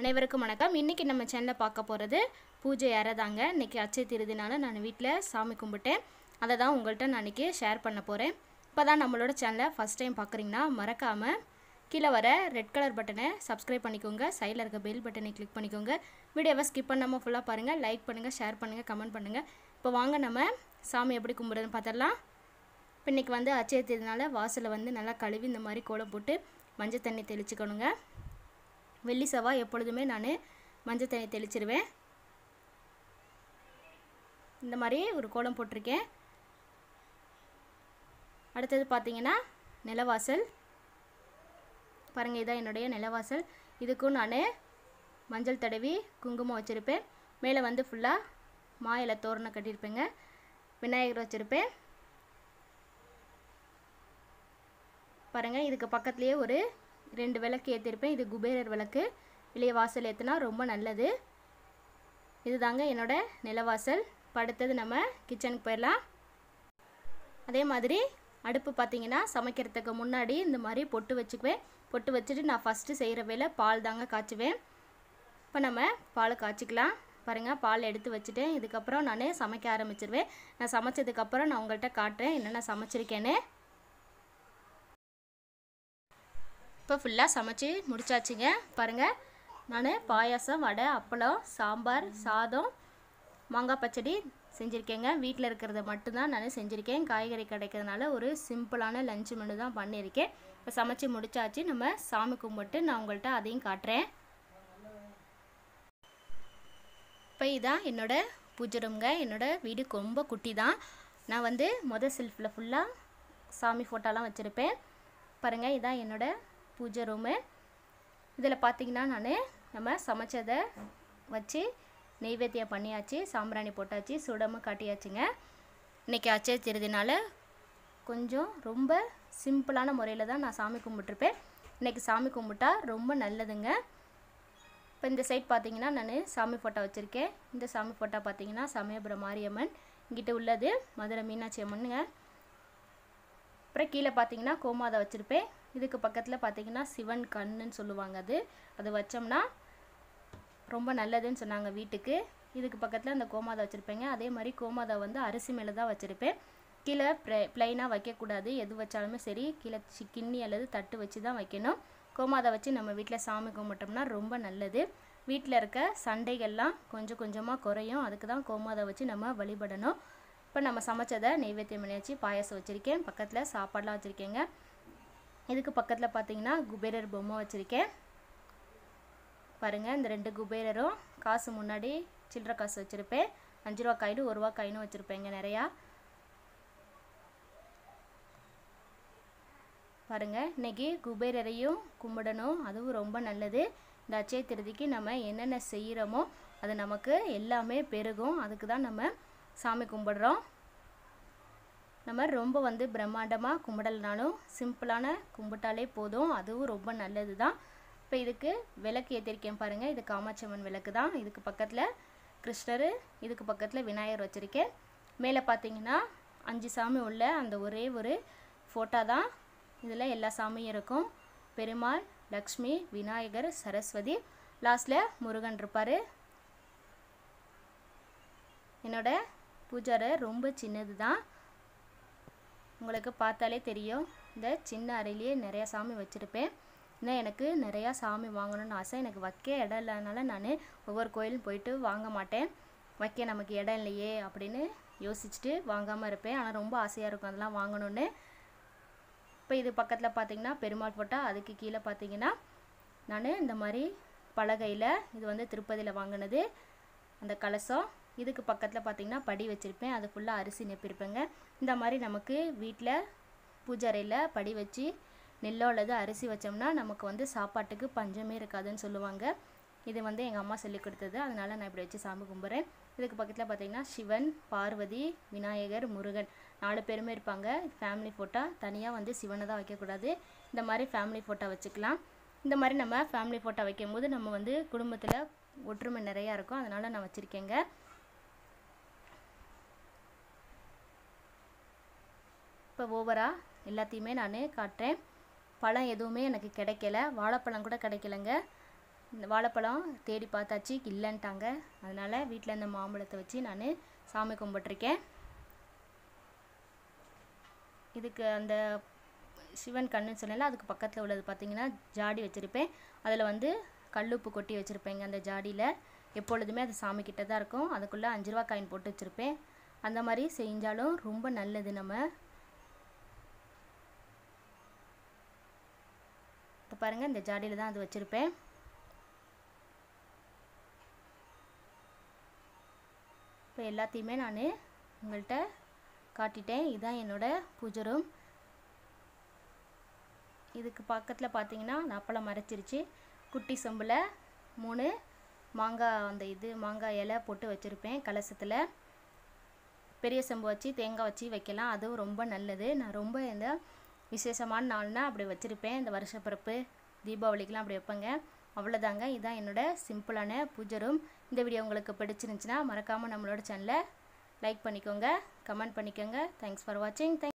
அனைவருக்கும் வணக்கம் இன்றைக்கி நம்ம சேனலில் பார்க்க போகிறது பூஜை அறைதாங்க இன்றைக்கி அச்சய திருதினால நான் வீட்டில் சாமி கும்பிட்டேன் அதை தான் உங்கள்கிட்ட நான் இன்றைக்கி ஷேர் பண்ண போகிறேன் இப்போ தான் நம்மளோட சேனலை ஃபஸ்ட் டைம் பார்க்குறீங்கன்னா மறக்காமல் கீழே வர ரெட் கலர் பட்டனை சப்ஸ்கிரைப் பண்ணிக்கோங்க சைடில் இருக்க பெல் பட்டனை கிளிக் பண்ணிக்கோங்க வீடியோவை ஸ்கிப் பண்ணாமல் ஃபுல்லாக பாருங்கள் லைக் பண்ணுங்கள் ஷேர் பண்ணுங்கள் கமெண்ட் பண்ணுங்கள் இப்போ வாங்க நம்ம சாமி எப்படி கும்பிடுறதுன்னு பார்த்துடலாம் இப்போ இன்றைக்கி வந்து அச்சய திருநாள் வாசலை வந்து நல்லா கழுவி இந்த மாதிரி கோலம் போட்டு மஞ்சள் தண்ணி தெளிச்சுக்கணுங்க வெள்ளி செவ்வாய் எப்பொழுதுமே நான் மஞ்சள் தண்ணி தெளிச்சிருவேன் இந்த மாதிரி ஒரு கோலம் போட்டிருக்கேன் அடுத்தது பார்த்தீங்கன்னா நிலவாசல் பாருங்கள் இதான் என்னுடைய நிலவாசல் இதுக்கும் நான் மஞ்சள் தடவி குங்குமம் வச்சுருப்பேன் மேலே வந்து ஃபுல்லாக மா இலை தோரணம் கட்டியிருப்பேங்க விநாயகர் வச்சுருப்பேன் பாருங்கள் இதுக்கு பக்கத்துலேயே ஒரு ரெண்டு விளக்கு ஏற்றிருப்பேன் இது குபேரர் விளக்கு வெளியே வாசல் ஏற்றினா ரொம்ப நல்லது இதுதாங்க என்னோட நிலவாசல் இப்போ அடுத்தது நம்ம கிச்சனுக்கு போயிடலாம் அதே மாதிரி அடுப்பு பார்த்தீங்கன்னா சமைக்கிறதுக்கு முன்னாடி இந்த மாதிரி பொட்டு வச்சுக்குவேன் பொட்டு வச்சுட்டு நான் ஃபஸ்ட்டு செய்கிற வேலை பால் தாங்க காய்ச்சுவேன் இப்போ நம்ம பால் காய்ச்சிக்கலாம் பாருங்கள் பால் எடுத்து வச்சுட்டேன் இதுக்கப்புறம் நான் சமைக்க ஆரம்பிச்சிருவேன் நான் சமைச்சதுக்கப்புறம் நான் உங்கள்கிட்ட காட்டுறேன் என்னென்ன சமைச்சிருக்கேன்னு இப்போ ஃபுல்லாக சமைச்சு முடிச்சாச்சுங்க பாருங்கள் நான் பாயாசம் வடை அப்பளம் சாம்பார் சாதம் மாங்காய் பச்சடி செஞ்சுருக்கேங்க வீட்டில் இருக்கிறத மட்டும்தான் நான் செஞ்சுருக்கேன் காய்கறி கிடைக்கிறதுனால ஒரு சிம்பிளான லஞ்ச் மெனு தான் பண்ணியிருக்கேன் இப்போ சமைச்சு முடிச்சாச்சு நம்ம சாமி கும்பிட்டு நான் உங்கள்கிட்ட அதையும் காட்டுறேன் இப்போ இதான் என்னோடய பூஜை ரூம்ங்க என்னோடய வீடு ரொம்ப குட்டி தான் நான் வந்து மொதல் செல்ஃபில் ஃபுல்லாக சாமி ஃபோட்டோலாம் வச்சுருப்பேன் பாருங்கள் இதான் என்னோடய பூஜை ரூமு இதில் பார்த்தீங்கன்னா நான் நம்ம சமைச்சதை வச்சு நெய்வேத்தியம் பண்ணியாச்சு சாம்பிராணி போட்டாச்சு சுடமும் காட்டியாச்சுங்க இன்றைக்கி அச்சய திருதினால கொஞ்சம் ரொம்ப சிம்பிளான முறையில் தான் நான் சாமி கும்பிட்ருப்பேன் இன்றைக்கி சாமி கும்பிட்டா ரொம்ப நல்லதுங்க இப்போ இந்த சைட் பார்த்தீங்கன்னா நான் சாமி ஃபோட்டோ வச்சுருக்கேன் இந்த சாமி ஃபோட்டோ பார்த்தீங்கன்னா சமயபுரம் மாரியம்மன் இங்கிட்ட உள்ளது மதுரை மீனாட்சி அம்மனுங்க அப்புறம் கீழே பார்த்தீங்கன்னா கோமாதை வச்சுருப்பேன் இதுக்கு பக்கத்தில் பார்த்தீங்கன்னா சிவன் கண்ணுன்னு சொல்லுவாங்க அது அது வச்சோம்னா ரொம்ப நல்லதுன்னு சொன்னாங்க வீட்டுக்கு இதுக்கு பக்கத்தில் அந்த கோமாதா வச்சுருப்பேங்க அதே மாதிரி கோமாதா வந்து அரிசி மேலே தான் வச்சுருப்பேன் கீழே ப்ளை ப்ளைனாக வைக்கக்கூடாது எது வச்சாலுமே சரி கீழே சி கிண்ணி அல்லது தட்டு வச்சு தான் வைக்கணும் கோமாதா வச்சு நம்ம வீட்டில் சாமி கும்பிட்டோம்னா ரொம்ப நல்லது வீட்டில் இருக்க சண்டைகள்லாம் கொஞ்சம் கொஞ்சமாக குறையும் அதுக்கு தான் கோமாதா வச்சு நம்ம வழிபடணும் இப்போ நம்ம சமைச்சதை நெய்வேத்தியம் பண்ணியாச்சு பாயாசம் வச்சுருக்கேன் பக்கத்தில் சாப்பாடெலாம் வச்சுருக்கேங்க இதுக்கு பக்கத்தில் பார்த்தீங்கன்னா குபேரர் பொம்மை வச்சுருக்கேன் பாருங்கள் இந்த ரெண்டு குபேரரும் காசு முன்னாடி சில்லற காசு வச்சுருப்பேன் அஞ்சு ரூபா காயின் ஒரு ரூபா காயினும் வச்சுருப்பேங்க நிறையா பாருங்கள் இன்றைக்கி குபேரரையும் கும்பிடணும் அதுவும் ரொம்ப நல்லது இந்த அச்சய திருதிக்கு நம்ம என்னென்ன செய்கிறோமோ அது நமக்கு எல்லாமே பெருகும் அதுக்கு தான் நம்ம சாமி கும்பிடுறோம் நம்ம ரொம்ப வந்து பிரம்மாண்டமாக கும்பிடலனாலும் சிம்பிளான கும்பிட்டாலே போதும் அதுவும் ரொம்ப நல்லது தான் இப்போ இதுக்கு விளக்கு ஏற்றிருக்கேன் பாருங்கள் இது காமாட்சியம்மன் விளக்கு தான் இதுக்கு பக்கத்தில் கிருஷ்ணர் இதுக்கு பக்கத்தில் விநாயகர் வச்சுருக்கேன் மேலே பார்த்தீங்கன்னா அஞ்சு சாமி உள்ள அந்த ஒரே ஒரு ஃபோட்டோ தான் இதில் எல்லா சாமியும் இருக்கும் பெருமாள் லக்ஷ்மி விநாயகர் சரஸ்வதி லாஸ்ட்டில் முருகன் இருப்பார் என்னோட பூஜாரை ரொம்ப சின்னது தான் உங்களுக்கு பார்த்தாலே தெரியும் இந்த சின்ன அறையிலேயே நிறையா சாமி வச்சுருப்பேன் இன்னும் எனக்கு நிறையா சாமி வாங்கணும்னு ஆசை எனக்கு வைக்க இடம் இல்லாதனால நான் ஒவ்வொரு கோயிலும் போயிட்டு வாங்க மாட்டேன் வைக்க நமக்கு இடம் இல்லையே அப்படின்னு யோசிச்சுட்டு வாங்காமல் இருப்பேன் ஆனால் ரொம்ப ஆசையாக இருக்கும் அதெல்லாம் வாங்கணுன்னு இப்போ இது பக்கத்தில் பார்த்தீங்கன்னா பெருமாள் ஃபோட்டோ அதுக்கு கீழே பார்த்தீங்கன்னா நான் இந்த மாதிரி பலகையில் இது வந்து திருப்பதியில் வாங்கினது அந்த கலசம் இதுக்கு பக்கத்தில் பார்த்தீங்கன்னா படி வச்சுருப்பேன் அது ஃபுல்லாக அரிசி நெப்பிருப்பேங்க இந்த மாதிரி நமக்கு வீட்டில் பூஜாரையில் படி வச்சு நெல்லோ அல்லது அரிசி வச்சோம்னா நமக்கு வந்து சாப்பாட்டுக்கு பஞ்சமே இருக்காதுன்னு சொல்லுவாங்க இது வந்து எங்கள் அம்மா சொல்லி கொடுத்தது அதனால் நான் இப்படி வச்சு சாமி கும்பிட்றேன் இதுக்கு பக்கத்தில் பார்த்தீங்கன்னா சிவன் பார்வதி விநாயகர் முருகன் நாலு பேருமே இருப்பாங்க ஃபேமிலி ஃபோட்டோ தனியாக வந்து சிவனை தான் வைக்கக்கூடாது இந்த மாதிரி ஃபேமிலி ஃபோட்டோ வச்சுக்கலாம் இந்த மாதிரி நம்ம ஃபேமிலி ஃபோட்டோ வைக்கும்போது நம்ம வந்து குடும்பத்தில் ஒற்றுமை நிறையா இருக்கும் அதனால் நான் வச்சுருக்கேங்க இப்போ ஓவராக எல்லாத்தையுமே நான் காட்டுறேன் பழம் எதுவுமே எனக்கு கிடைக்கல வாழைப்பழம் கூட கிடைக்கலங்க இந்த வாழைப்பழம் தேடி பார்த்தாச்சு இல்லைன்ட்டாங்க அதனால் வீட்டில் இந்த மாம்பழத்தை வச்சு நான் சாமி கும்பிட்ருக்கேன் இதுக்கு அந்த சிவன் கண்ணுன்னு சொன்னேன்ல அதுக்கு பக்கத்தில் உள்ளது பார்த்தீங்கன்னா ஜாடி வச்சுருப்பேன் அதில் வந்து கல்லுப்பு கொட்டி வச்சுருப்பேங்க அந்த ஜாடியில் எப்பொழுதுமே அது சாமி கிட்ட தான் இருக்கும் அதுக்குள்ளே அஞ்சு ரூபா காயின் போட்டு வச்சுருப்பேன் அந்த மாதிரி செஞ்சாலும் ரொம்ப நல்லது நம்ம இப்போ பாருங்கள் இந்த ஜாடியில் தான் அது வச்சுருப்பேன் இப்போ எல்லாத்தையுமே நான் உங்கள்கிட்ட காட்டிட்டேன் இதுதான் என்னோடய பூஜை ரூம் இதுக்கு பக்கத்தில் பார்த்தீங்கன்னா நாப்பழம் மறைச்சிருச்சு குட்டி சொம்பில் மூணு மாங்காய் அந்த இது மாங்காய் இலை போட்டு வச்சுருப்பேன் கலசத்தில் பெரிய செம்பு வச்சு தேங்காய் வச்சு வைக்கலாம் அதுவும் ரொம்ப நல்லது நான் ரொம்ப இந்த விசேஷமான நாள்னா அப்படி வச்சுருப்பேன் இந்த வருஷப்பிறப்பு தீபாவளிக்கெலாம் அப்படி வைப்பேங்க அவ்வளோதாங்க இதுதான் என்னோட சிம்பிளான பூஜை ரூம் இந்த வீடியோ உங்களுக்கு பிடிச்சிருந்துச்சுன்னா மறக்காமல் நம்மளோட சேனலை லைக் பண்ணிக்கோங்க கமெண்ட் பண்ணிக்கோங்க தேங்க்ஸ் ஃபார் வாட்சிங் தேங்க்